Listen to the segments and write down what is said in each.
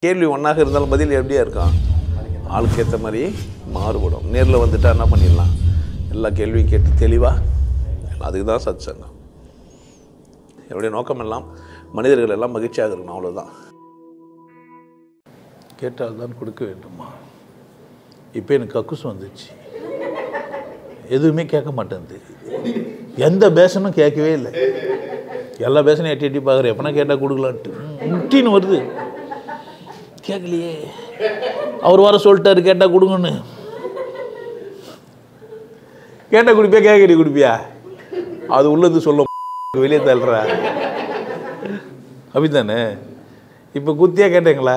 கேள்வி ஒன்றாக இருந்தாலும் பதில் எப்படியா இருக்கும் ஆளுக்கு ஏற்ற மாதிரி மாறுபடும் நேரில் வந்துட்டா என்ன பண்ணிடலாம் எல்லா கேள்வியும் கேட்டு தெளிவாக அதுக்கு தான் சத் சங்கம் என்னுடைய நோக்கம் எல்லாம் மனிதர்கள் எல்லாம் மகிழ்ச்சியாக இருக்கணும் அவ்வளோதான் கேட்டால் தான் கொடுக்க வேண்டுமா இப்போ எனக்கு கக்குசு வந்துச்சு எதுவுமே கேட்க மாட்டேங்குது எந்த பேசனும் கேட்கவே இல்லை எல்லா பேசனையும் எட்டி எட்டி பார்க்குறேன் எப்பனா கேட்டால் கொடுக்கலான்ட்டு ம், முட்டின்னு வருது கேட்கலையே அவர் வர சொல்லிட்டாரு கேட்டால் கொடுங்கன்னு கேட்டால் குடிப்பியா கேட்கடி குடிப்பியா அது உள்ளது சொல்ல வெளியே தள்ளுற அப்படித்தானே இப்போ குத்தியா கேட்டீங்களா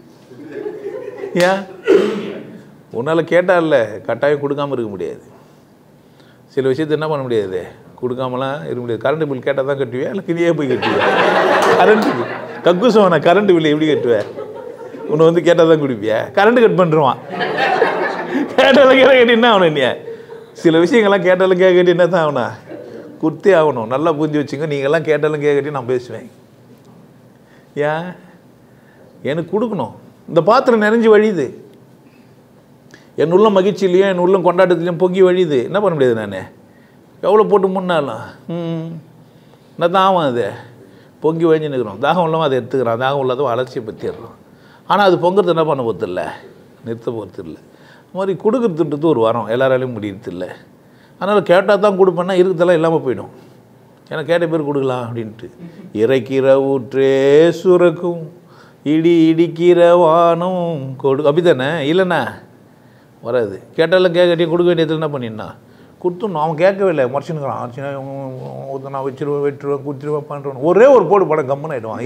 ஏன் உன்னால் கேட்டால்ல கட்டாயம் கொடுக்காம இருக்க முடியாது சில விஷயத்தை என்ன பண்ண முடியாது கொடுக்காமலாம் இருக்க முடியாது கரண்ட் பில் கேட்டால் தான் கட்டுவியா இல்லை கிளியே போய் கட்டுவியா கரண்ட் பில் கக்குசவன கரண்ட் பில் எப்படி கட்டுவேன் உன்னை வந்து கேட்டால் தான் குடிப்பியா கரண்ட் கட் பண்ணுருவான் கேட்டாலும் கேட்ட கேட்டீங்கன்னா அவனை நீ சில விஷயங்கள்லாம் கேட்டாலும் கேட்க கேட்டி என்ன தான் ஆகணா குர்த்தே ஆகணும் நல்லா புரிஞ்சு வச்சுங்க நீங்கள்லாம் கேட்டாலும் கேட்க கேட்டி நான் பேசுவேன் ஏன் எனக்கு கொடுக்கணும் இந்த பாத்திரம் நிறைஞ்சு வழியுது என் உள்ள மகிழ்ச்சியிலையும் என் உள்ளம் கொண்டாட்டத்திலையும் பொங்கி வழியுது என்ன பண்ண முடியாது நான் எவ்வளோ போட்டு முன்னாலும் ம் என்ன தான் ஆகும் அது பொங்கி வழிஞ்சு நிற்கிறோம் தாகம் உள்ளவன் அதை எடுத்துக்கிறான் தாகம் இல்லாதவன் அலட்சியை பற்றிடுறான் ஆனால் அது பொங்குறது என்ன பண்ண போகிறது இல்லை நிறுத்த போகிறது இல்லை அது மாதிரி கொடுக்குறதுன்றது ஒரு வரம் எல்லாராலையும் முடியறது இல்லை அதனால் கேட்டால் தான் கொடுப்பேன்னா இருக்கிறதெல்லாம் இல்லாமல் போயிடும் ஏன்னா கேட்ட பேர் கொடுக்கலாம் அப்படின்ட்டு இறைக்கிற ஊற்றே சுரக்கும் இடி இடிக்கிற வானம் கொடு அப்படி தானே இல்லைண்ணா வராது கேட்டாலும் கேட்கட்டி கொடுக்க வேண்டியது என்ன பண்ணிடனா கொடுத்துடணும் அவன் கேட்கவே இல்லை மறைச்சுனுக்கிறான் ஆச்சுன்னா இவன் நான் வச்சிருவேன் வெட்டுருவேன் குத்திருவேன் பண்ணுறேன் ஒரே ஒரு போடு படம் கம்மன் ஆகிடுவான்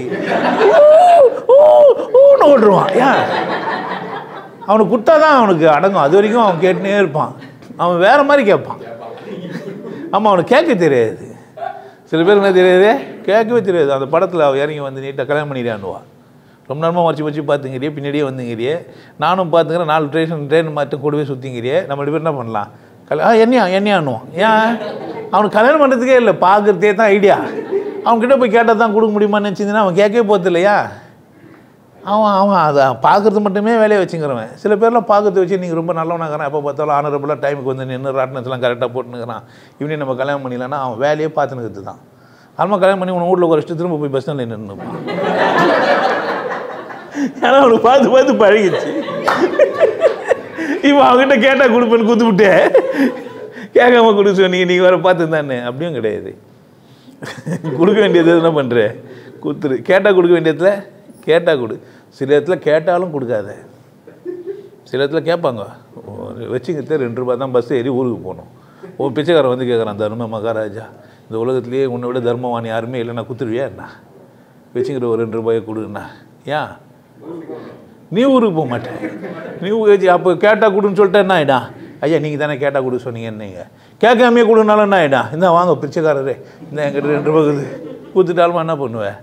ஊன்னு ஓட்டுருவான் ஏன் அவனுக்கு கொடுத்தா தான் அவனுக்கு அடங்கும் அது வரைக்கும் அவன் கேட்டுனே இருப்பான் அவன் வேற மாதிரி கேட்பான் ஆமாம் அவனுக்கு கேட்க தெரியாது சில பேர் என்ன தெரியாது கேட்கவே தெரியாது அந்த படத்தில் அவள் இறங்கி வந்து நீட்டாக கல்யாணம் பண்ணிடான்னுவா ரொம்ப நேரமாக மறைச்சி வச்சு பார்த்துங்கிறியே பின்னாடியே வந்துங்கிறியே நானும் பார்த்துக்கிறேன் நாலு ட்ரெயின் ட்ரெயின் மாற்றி கூடவே சுற்றிங்கிறியே நம்ம ரெண்டு பேர் என்ன பண்ணலாம் கல்யா ஆ என்னையா என்னையான்னுவான் ஏன் அவனுக்கு கல்யாணம் பண்ணுறதுக்கே இல்லை பார்க்குறதே தான் ஐடியா அவன்கிட்ட போய் கேட்டால் தான் கொடுக்க முடியுமான்னு நினச்சிருந்தா அவன் கேட்கவே போகிறது இல்லையா அவன் அவன் அதை பார்க்குறது மட்டுமே வேலையை வச்சுங்கிறவன் சில பேர்லாம் பார்க்கறது வச்சு நீங்கள் ரொம்ப நல்லவனாகிறான் எப்போ பார்த்தாலும் ஆனரபுளாக டைமுக்கு வந்து நின்று ராட்டினத்தெல்லாம் கரெக்டாக போட்டுனுக்கிறான் இவனே நம்ம கல்யாணம் பண்ணிடலன்னா அவன் வேலையே பார்த்துனுக்கிறது தான் அம்மா கல்யாணம் பண்ணி உன் வீட்டில் ஒரு இஷ்டம் திரும்ப போய் பஸ் ஸ்டாண்டில் நின்றுப்பான் ஏன்னா அவனுக்கு பார்த்து பார்த்து பழகிடுச்சு இப்போ அவங்ககிட்ட கேட்டால் கொடுப்பேன்னு குத்து விட்டு கேட்காம கொடுக்க சொன்னீங்க நீங்கள் வர பார்த்து தானே அப்படியும் கிடையாது கொடுக்க வேண்டியது என்ன பண்ணுற குத்துரு கேட்டால் கொடுக்க வேண்டியதுல கேட்டால் கொடு சில இடத்துல கேட்டாலும் கொடுக்காத சில இடத்துல கேட்பாங்க வச்சுக்கிட்டே ரெண்டு ரூபா தான் பஸ் ஏறி ஊருக்கு போகணும் ஒரு பிச்சைக்காரன் வந்து கேட்குறான் தர்ம மகாராஜா இந்த உலகத்திலேயே உன்னை விட தர்மவான் யாருமே இல்லைன்னா குத்துருவியா என்ன வச்சுக்கிற ஒரு ரெண்டு ரூபாயை கொடுண்ணா ஏன் நீ ஊருக்கு போக மாட்டேன் நீ ஊருக்கு அப்போ கேட்டால் கொடுன்னு சொல்லிட்டு என்ன ஆகிடா ஐயா நீங்கள் தானே கேட்டால் கொடு சொன்னீங்க என்னங்க கேட்காமே கொடுனாலும் என்ன ஆகிடா இந்த வாங்க பிச்சைக்காரரே இந்த எங்கிட்ட ரெண்டு ரூபா இருக்குது கொடுத்துட்டாலுமா என்ன பண்ணுவேன்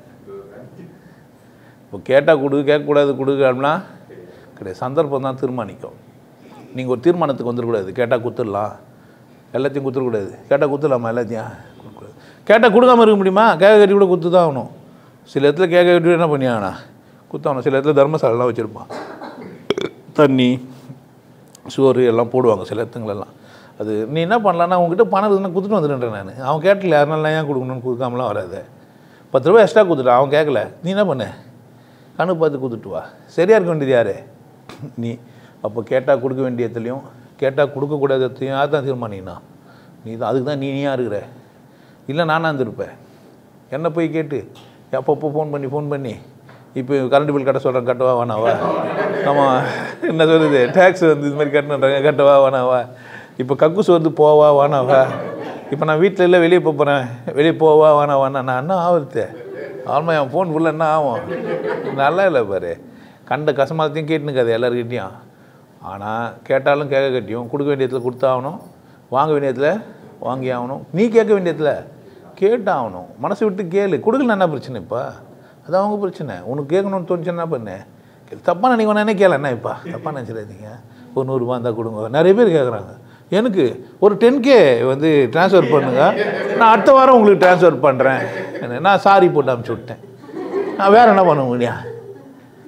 இப்போ கேட்டால் கொடு கேட்கக்கூடாது கொடுக்கலாம்னா கிடையாது சந்தர்ப்பம் தான் தீர்மானிக்கும் நீங்கள் ஒரு தீர்மானத்துக்கு வந்துடக்கூடாது கேட்டால் குத்துடலாம் எல்லாத்தையும் குத்துடக்கூடாது கேட்டால் குத்துடலாமா எல்லாத்தையும் கொடுக்கூடாது கேட்டால் கொடுக்காம இருக்க முடியுமா கேட்க கட்டி கூட குத்து தான் ஆகணும் சில இடத்துல கேட்க கட்டி என்ன பண்ணியாங்கண்ணா குத்தாகணும் சில இடத்துல தர்மசாலைலாம் வச்சுருப்பான் தண்ணி சோறு எல்லாம் போடுவாங்க சில இடத்துங்களெல்லாம் அது நீ என்ன பண்ணலான்னா உங்ககிட்ட பணம் இருக்குதுன்னா கொடுத்துட்டு வந்துடுன்றேன் நான் அவன் கேட்கல யாருனால ஏன் கொடுக்கணும்னு கொடுக்காமலாம் வராது பத்து ரூபாய் எக்ஸ்ட்ரா கொடுத்துட்டான் அவன் கேட்கல நீ என்ன பண்ண கணக்கு பார்த்து கொடுத்துட்டு வா சரியாக இருக்க வேண்டியது யார் நீ அப்போ கேட்டால் கொடுக்க வேண்டியதுலையும் கேட்டால் கொடுக்கக்கூடாதத்தையும் யார் தான் தீர்மானினா நீ தான் அதுக்கு தான் நீ நீயாக இருக்கிற இல்லை நானாக இருந்திருப்பேன் என்ன போய் கேட்டு எப்பப்போ ஃபோன் பண்ணி ஃபோன் பண்ணி இப்போ கரண்ட் பில் கட்ட சொல்கிறேன் கட்டவா வேணாவா ஆமாம் என்ன சொல்லுது டேக்ஸ் வந்து இது மாதிரி கட்டணுன்றாங்க கட்டவா வேணாவா இப்போ கக்கூஸ் வந்து போவா வேணாவா இப்போ நான் வீட்டில் இல்லை வெளியே போக போகிறேன் வெளியே போவா வேணா வேணா நான் என்ன ஆகுறது ஆல்மா என் ஃபோன் ஃபுல்லாக என்ன ஆகும் நல்லா இல்லை பாரு கண்ட கசமாத்தையும் கேட்டுனுக்காது எல்லாருக்கிட்டையும் ஆனால் கேட்டாலும் கேட்க கட்டியும் கொடுக்க வேண்டியதில் கொடுத்தாகணும் வாங்க வேண்டியதில் வாங்கி ஆகணும் நீ கேட்க வேண்டியதில் கேட்டாகணும் மனசு விட்டு கேளு கொடுக்கல என்ன பிரச்சனை இப்போ அது அவங்க பிரச்சனை உனக்கு கேட்கணும்னு தோணுச்சு என்ன பண்ணு தப்பாக நினைக்க நினைக்கல என்ன இப்போ தப்பாக நினச்சிடாதீங்க ஒரு நூறுரூவா இருந்தால் கொடுங்க நிறைய பேர் கேட்குறாங்க எனக்கு ஒரு டென் கே வந்து ட்ரான்ஸ்ஃபர் பண்ணுங்க நான் அடுத்த வாரம் உங்களுக்கு ட்ரான்ஸ்ஃபர் பண்ணுறேன் நான் சாரி போட்டு அனுப்பிச்சி விட்டேன் நான் வேறு என்ன பண்ண முடியும்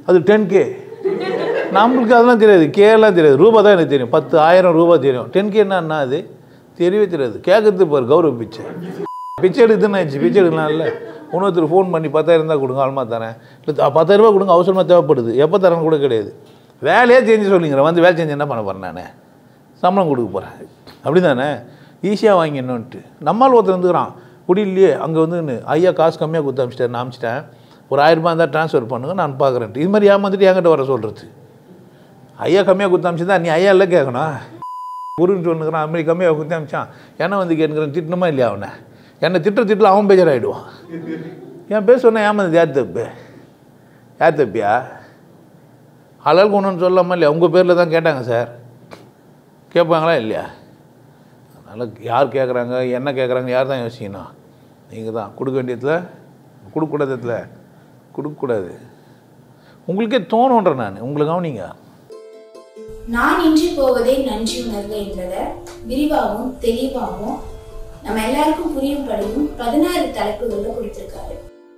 அது டென் கே நம்மளுக்கு அதெல்லாம் தெரியாது கேலாம் தெரியாது ரூபா தான் எனக்கு தெரியும் பத்து ஆயிரம் ரூபா தெரியும் டென் கே என்ன அது தெரியவே தெரியாது கேட்கறது பாரு கௌரவ பிச்சை பிச்சை எடுக்குதுன்னு ஆயிடுச்சு பிச்சை எடுக்கலாம் இல்லை இன்னொருத்தர் ஃபோன் பண்ணி பத்தாயிரம் தான் கொடுங்க ஆல்மா தரேன் இல்லை பத்தாயிரம் ரூபா கொடுங்க அவசரமாக தேவைப்படுது எப்போ தரேன்னு கூட கிடையாது வேலையே செஞ்சு சொல்லிங்கிறேன் வந்து வேலை செஞ்சு என்ன பண்ண போகிறேன் நான் சம்பளம் கொடுக்க போகிறேன் அப்படி தானே ஈஸியாக வாங்கிடணுன்ட்டு நம்மால் ஒருத்தர் இருந்துக்கிறான் குடியிலேயே அங்கே வந்து ஐயா காசு கம்மியாக கொடுத்து அமிச்சிட்டேன் நான் அமிச்சிட்டேன் ஒரு ஆயிரரூபா இருந்தால் ட்ரான்ஸ்ஃபர் பண்ணுங்க நான் பார்க்குறேன்ட்டு இது மாதிரி ஏமாந்துட்டு என்கிட்ட வர சொல்கிறது ஐயா கம்மியாக கொடுத்து அமிச்சிருந்தா நீ ஐயா இல்லை கேட்கணும் குருன்னு சொன்னுக்கிறான் அது மாதிரி கம்மியாக கொடுத்து அமிச்சான் என்ன வந்து கேட்குறேன் திட்டணுமா இல்லையா அவனை என்னை திட்ட திட்டில் அவன் பேஜராகிடுவான் என் பேர் சொன்னேன் ஏமாந்தது யார் தப்பு யார் தப்பியா ஆளாளுக்கு ஒன்றுன்னு சொல்லாமல் இல்லையா உங்கள் பேரில் தான் கேட்டாங்க சார் கேட்பாங்களா இல்லையா அதனால் யார் கேட்குறாங்க என்ன கேட்குறாங்க யார் தான் யோசிக்கணும் நீங்கள் தான் கொடுக்க வேண்டியதில் கொடுக்கக்கூடாதத்தில் கொடுக்கக்கூடாது உங்களுக்கே தோணுன்ற நான் உங்களை கவனிங்க நான் இன்றி போவதே நன்றி உணர்வு என்பதை விரிவாகவும் தெளிவாகவும் நம்ம எல்லாருக்கும் புரியும்படியும் பதினாறு தலைப்புகள்ல கொடுத்திருக்காரு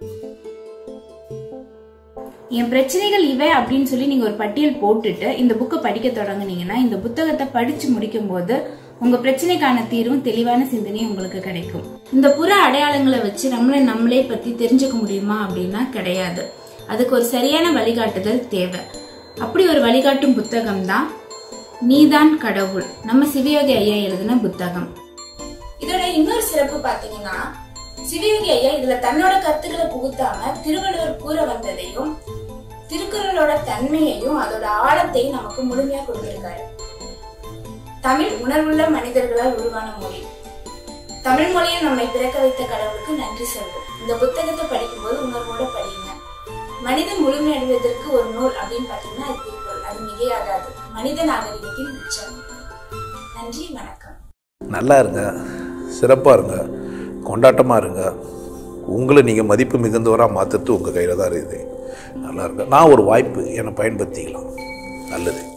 என் பிரச்சனைகள் இவை அப்படின்னு சொல்லி நீங்க ஒரு பட்டியல் போட்டுட்டு இந்த புக்கை படிக்க தொடங்குனீங்கன்னா இந்த புத்தகத்தை படிச்சு முடிக்கும் போது உங்க பிரச்சனைக்கான தீர்வும் தெளிவான சிந்தனையும் உங்களுக்கு கிடைக்கும் இந்த புற அடையாளங்களை வச்சு நம்மளை நம்மளே பத்தி தெரிஞ்சுக்க முடியுமா அப்படின்னா கிடையாது அதுக்கு ஒரு சரியான வழிகாட்டுதல் தேவை அப்படி ஒரு வழிகாட்டும் புத்தகம் தான் நீதான் கடவுள் நம்ம சிவயோகி ஐயா எழுதின புத்தகம் இதோட இன்னொரு சிறப்பு பாத்தீங்கன்னா சிவயோகி ஐயா இதுல தன்னோட கருத்துக்களை புகுத்தாம திருவள்ளுவர் கூற வந்ததையும் திருக்குறளோட தன்மையையும் அதோட ஆழத்தையும் நமக்கு முழுமையா கொடுத்திருக்காரு தமிழ் உணர்வுள்ள மனிதர்களால் உருவான மொழி தமிழ் மொழியில் நம்மை பிறக்க வைத்த கடவுளுக்கு நன்றி சொல்வோம் இந்த புத்தகத்தை படிக்கும்போது உணர்வோட படிங்க மனிதன் முழுமையடைவதற்கு ஒரு நூல் அப்படின்னு பாத்தீங்கன்னா அது திருக்குறள் அது மிகையாகாது மனித நாகரிகத்தின் உச்சம் நன்றி வணக்கம் நல்லா இருங்க சிறப்பாக இருங்க கொண்டாட்டமாக இருங்க உங்களை நீங்கள் மதிப்பு மிகுந்தவராக மாற்றுறது உங்கள் கையில் தான் இருக்குது நல்லா இருங்க நான் ஒரு வாய்ப்பு என்னை பயன்படுத்திக்கலாம் நல்லது